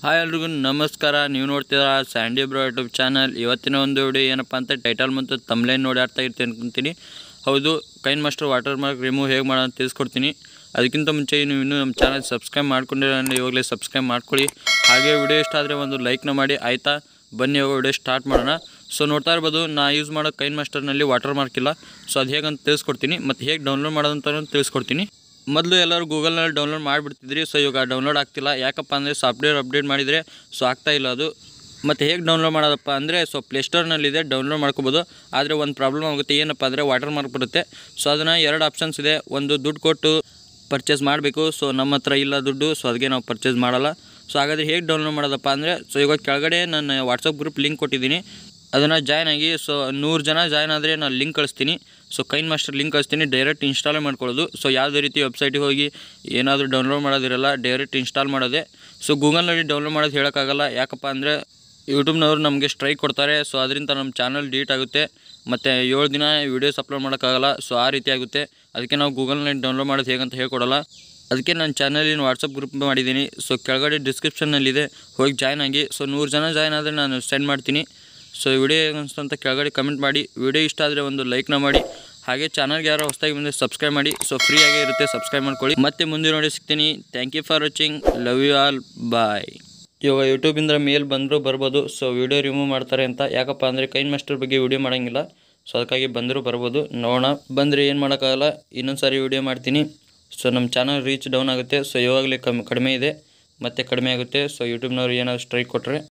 hi ಎಲ್ರಿಗೂ ನಮಸ್ಕಾರ ನೀವು ನೋಡ್ತಿದ್ದೀರಾ ಸ್ಯಾಂಡಿ ಬ್ರೋ ಯೂಟ್ಯೂಬ್ ಚಾನಲ್ ಇವತ್ತಿನ ಒಂದು ವಿಡಿಯೋ ಏನಪ್ಪ ಅಂತ ಟೈಟಲ್ ಮತ್ತು ತಮ್ಲೈನ್ ನೋಡಿ ಅರ್ಥ ಇರ್ತೀನಿ ಅನ್ಕೊಂತೀನಿ ಹೌದು KineMaster watermark remove ಹೇಗೆ ಮಾಡೋಣ ಅಂತ ತಿಳಿಸ್ಕೊಡ್ತೀನಿ ಅದಕ್ಕಿಂತ ಮುಂಚೆ ನೀವು ಇನ್ನೂ ನಮ್ಮ ಚಾನಲ್ ಸಬ್ಸ್ಕ್ರೈಬ್ ಮಾಡ್ಕೊಂಡಿಲ್ಲ ಅಂದರೆ ಇವಾಗಲೇ ಸಬ್ಸ್ಕ್ರೈಬ್ ಮಾಡ್ಕೊಳ್ಳಿ ಹಾಗೆ ವಿಡಿಯೋ ಇಷ್ಟ ಆದರೆ ಒಂದು ಲೈಕ್ನ ಮಾಡಿ ಆಯಿತಾ ಬನ್ನಿ ಇವಾಗ ವಿಡಿಯೋ ಸ್ಟಾರ್ಟ್ ಮಾಡೋಣ ಸೊ ನೋಡ್ತಾ ಇರ್ಬೋದು ನಾ ಯೂಸ್ ಮಾಡೋ ಕೈನ್ ಮಾಸ್ಟರ್ನಲ್ಲಿ ವಾಟರ್ ಮಾರ್ಕ್ ಇಲ್ಲ ಸೊ ಅದು ಹೇಗಂತ ತಿಳಿಸ್ಕೊಡ್ತೀನಿ ಮತ್ತು ಹೇಗೆ ಡೌನ್ಲೋಡ್ ಮಾಡೋದಂತ ತಿಳಿಸ್ಕೊಡ್ತೀನಿ ಮೊದಲು ಎಲ್ಲರೂ ಗೂಗಲ್ನಲ್ಲಿ ಡೌನ್ಲೋಡ್ ಮಾಡಿಬಿಡ್ತಿದ್ರಿ ಸೊ ಇವಾಗ ಡೌನ್ಲೋಡ್ ಆಗ್ತಿಲ್ಲ ಯಾಕಪ್ಪ ಅಂದರೆ ಸಾಫ್ಟ್ವೇರ್ ಅಪ್ಡೇಟ್ ಮಾಡಿದರೆ ಸೊ ಆಗ್ತಾ ಇಲ್ಲ ಅದು ಮತ್ತು ಹೇಗೆ ಡೌನ್ಲೋಡ್ ಮಾಡೋದಪ್ಪ ಅಂದರೆ ಸೊ ಪ್ಲೇಸ್ಟೋರ್ನಲ್ಲಿದೆ ಡೌನ್ಲೋಡ್ ಮಾಡ್ಕೋಬೋದು ಆದರೆ ಒಂದು ಪ್ರಾಬ್ಲಮ್ ಆಗುತ್ತೆ ಏನಪ್ಪ ಅಂದರೆ ವಾಟರ್ ಮಾರ್ಕ್ ಬರುತ್ತೆ ಸೊ ಅದನ್ನು ಎರಡು ಆಪ್ಷನ್ಸ್ ಇದೆ ಒಂದು ದುಡ್ಡು ಕೊಟ್ಟು ಪರ್ಚೇಸ್ ಮಾಡಬೇಕು ಸೊ ನಮ್ಮ ಹತ್ರ ಇಲ್ಲ ದುಡ್ಡು ಸೊ ಅದಕ್ಕೆ ನಾವು ಪರ್ಚೇಸ್ ಮಾಡಲ್ಲ ಸೊ ಹಾಗಾದರೆ ಹೇಗೆ ಡೌನ್ಲೋಡ್ ಮಾಡೋದಪ್ಪ ಅಂದರೆ ಸೊ ಇವಾಗ ಕೆಳಗಡೆ ನನ್ನ ವಾಟ್ಸಪ್ ಗ್ರೂಪ್ ಲಿಂಕ್ ಕೊಟ್ಟಿದ್ದೀನಿ ಅದನ್ನು ಜಾಯ್ನ್ ಆಗಿ ಸೊ ನೂರು ಜನ ಜಾಯ್ನ್ ಆದರೆ ನಾನು ಲಿಂಕ್ ಕಳಿಸ್ತೀನಿ ಸೊ ಕೈನ್ ಮಾಸ್ಟರ್ ಲಿಂಕ್ ಕಳಿಸ್ತೀನಿ ಡೈರೆಕ್ಟ್ ಇನ್ಸ್ಟಾಲ್ ಮಾಡ್ಕೊಳ್ಳೋದು ಸೊ ಯಾವುದೇ ರೀತಿ ವೆಬ್ಸೈಟಿಗೆ ಹೋಗಿ ಏನಾದರೂ ಡೌನ್ಲೋಡ್ ಮಾಡೋದಿರಲ್ಲ ಡೈರೆಕ್ಟ್ ಇನ್ಸ್ಟಾಲ್ ಮಾಡೋದೇ ಸೊ ಗೂಗಲ್ನಲ್ಲಿ ಡೌನ್ಲೋಡ್ ಮಾಡೋದು ಹೇಳೋಕ್ಕಾಗಲ್ಲ ಯಾಕಪ್ಪ ಅಂದರೆ ಯೂಟ್ಯೂಬ್ನವರು ನಮಗೆ ಸ್ಟ್ರೈಕ್ ಕೊಡ್ತಾರೆ ಸೊ ಅದರಿಂದ ನಮ್ಮ ಚಾನಲ್ ಡಿಲೀಟ್ ಆಗುತ್ತೆ ಮತ್ತು ಏಳು ದಿನ ವೀಡಿಯೋಸ್ ಅಪ್ಲೋಡ್ ಮಾಡೋಕ್ಕಾಗಲ್ಲ ಸೊ ಆ ರೀತಿ ಆಗುತ್ತೆ ಅದಕ್ಕೆ ನಾವು ಗೂಗಲ್ನಲ್ಲಿ ಡೌನ್ಲೋಡ್ ಮಾಡೋದು ಹೇಗಂತ ಹೇಳ್ಕೊಡಲ್ಲ ಅದಕ್ಕೆ ನನ್ನ ಚಾನಲಿನ ವಾಟ್ಸಪ್ ಗ್ರೂಪ್ ಮಾಡಿದ್ದೀನಿ ಸೊ ಕೆಳಗಡೆ ಡಿಸ್ಕ್ರಿಪ್ಷನ್ನಲ್ಲಿದೆ ಹೋಗಿ ಜಾಯ್ನ್ ಆಗಿ ಸೊ ನೂರು ಜನ ಜಾಯ್ನ್ ಆದರೆ ನಾನು ಸೆಂಡ್ ಮಾಡ್ತೀನಿ ಸೊ ವಿಡಿಯೋ ಹೇಗೆ ಅನಿಸ್ತು ಅಂತ ಕೆಳಗಡೆ ಕಮೆಂಟ್ ಮಾಡಿ ವಿಡಿಯೋ ಇಷ್ಟ ಆದರೆ ಒಂದು ಲೈಕ್ನ ಮಾಡಿ ಹಾಗೆ ಚಾನಲ್ಗೆ ಯಾರೋ ಹೊಸದಾಗಿ ಬಂದರೆ ಸಬ್ಸ್ಕ್ರೈಬ್ ಮಾಡಿ ಸೊ ಫ್ರೀಯಾಗೇ ಇರುತ್ತೆ ಸಬ್ಸ್ಕ್ರೈಬ್ ಮಾಡ್ಕೊಳ್ಳಿ ಮತ್ತೆ ಮುಂದೆ ನೋಡಿ ಸಿಗ್ತೀನಿ thank you for watching love you all bye ಇವಾಗ ಯೂಟ್ಯೂಬಿಂದ ಮೇಲ್ ಬಂದರೂ ಬರ್ಬೋದು ಸೊ ವಿಡಿಯೋ ರಿಮೂವ್ ಮಾಡ್ತಾರೆ ಅಂತ ಯಾಕಪ್ಪ ಅಂದರೆ ಕೈನ್ ಮಾಸ್ಟರ್ ಬಗ್ಗೆ ವಿಡಿಯೋ ಮಾಡೋಂಗಿಲ್ಲ ಸೊ ಅದಕ್ಕಾಗಿ ಬಂದರೂ ಬರ್ಬೋದು ನೋಡೋಣ ಬಂದರೆ ಏನು ಮಾಡೋಕ್ಕಾಗಲ್ಲ ಇನ್ನೊಂದು ಸಾರಿ ವಿಡಿಯೋ ಮಾಡ್ತೀನಿ ಸೊ ನಮ್ಮ ಚಾನಲ್ ರೀಚ್ ಡೌನ್ ಆಗುತ್ತೆ ಸೊ ಇವಾಗಲೇ ಕಮ್ ಕಡಿಮೆ ಇದೆ ಮತ್ತೆ ಕಡಿಮೆ ಆಗುತ್ತೆ ಸೊ ಯೂಟ್ಯೂಬ್ನವ್ರು ಏನಾದ್ರು ಸ್ಟ್ರೈಕ್ ಕೊಟ್ಟರೆ